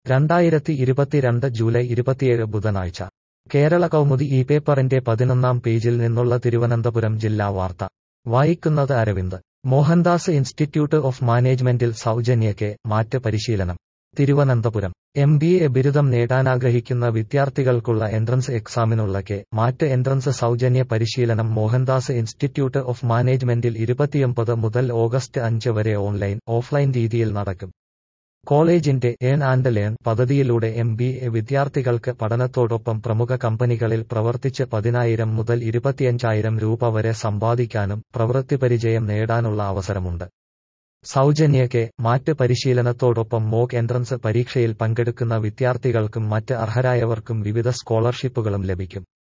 രണ്ടായിരത്തി ഇരുപത്തിരണ്ട് ജൂലൈ ഇരുപത്തിയേഴ് ബുധനാഴ്ച കേരള കൗമുദി ഈ പേപ്പറിന്റെ പതിനൊന്നാം പേജിൽ നിന്നുള്ള തിരുവനന്തപുരം ജില്ലാ വാർത്ത വായിക്കുന്നത് അരവിന്ദ് മോഹൻദാസ് ഇൻസ്റ്റിറ്റ്യൂട്ട് ഓഫ് മാനേജ്മെന്റിൽ സൗജന്യക്ക് മാറ്റ് പരിശീലനം തിരുവനന്തപുരം എം ബി എ ബിരുദം നേടാനാഗ്രഹിക്കുന്ന വിദ്യാർത്ഥികൾക്കുള്ള എൻട്രൻസ് എക്സാമിനുള്ള കെ മാറ്റ് എൻട്രൻസ് സൗജന്യ പരിശീലനം മോഹൻദാസ് ഇൻസ്റ്റിറ്റ്യൂട്ട് ഓഫ് മാനേജ്മെന്റിൽ ഇരുപത്തിയൊമ്പത് മുതൽ ഓഗസ്റ്റ് അഞ്ച് വരെ ഓൺലൈൻ ഓഫ്ലൈൻ രീതിയിൽ നടക്കും കോളേജിന്റെ ഏൺ ആൻഡ് ലേൺ പദ്ധതിയിലൂടെ എം ബി എ വിദ്യാർത്ഥികൾക്ക് പഠനത്തോടൊപ്പം പ്രമുഖ കമ്പനികളിൽ പ്രവർത്തിച്ച് പതിനായിരം മുതൽ ഇരുപത്തിയഞ്ചായിരം രൂപ വരെ സമ്പാദിക്കാനും പ്രവൃത്തിപരിചയം നേടാനുള്ള അവസരമുണ്ട് സൗജന്യ കെ മാറ്റ് പരിശീലനത്തോടൊപ്പം മോക്ക് എൻട്രൻസ് പരീക്ഷയിൽ പങ്കെടുക്കുന്ന വിദ്യാർത്ഥികൾക്കും മറ്റ് അർഹരായവർക്കും വിവിധ സ്കോളർഷിപ്പുകളും ലഭിക്കും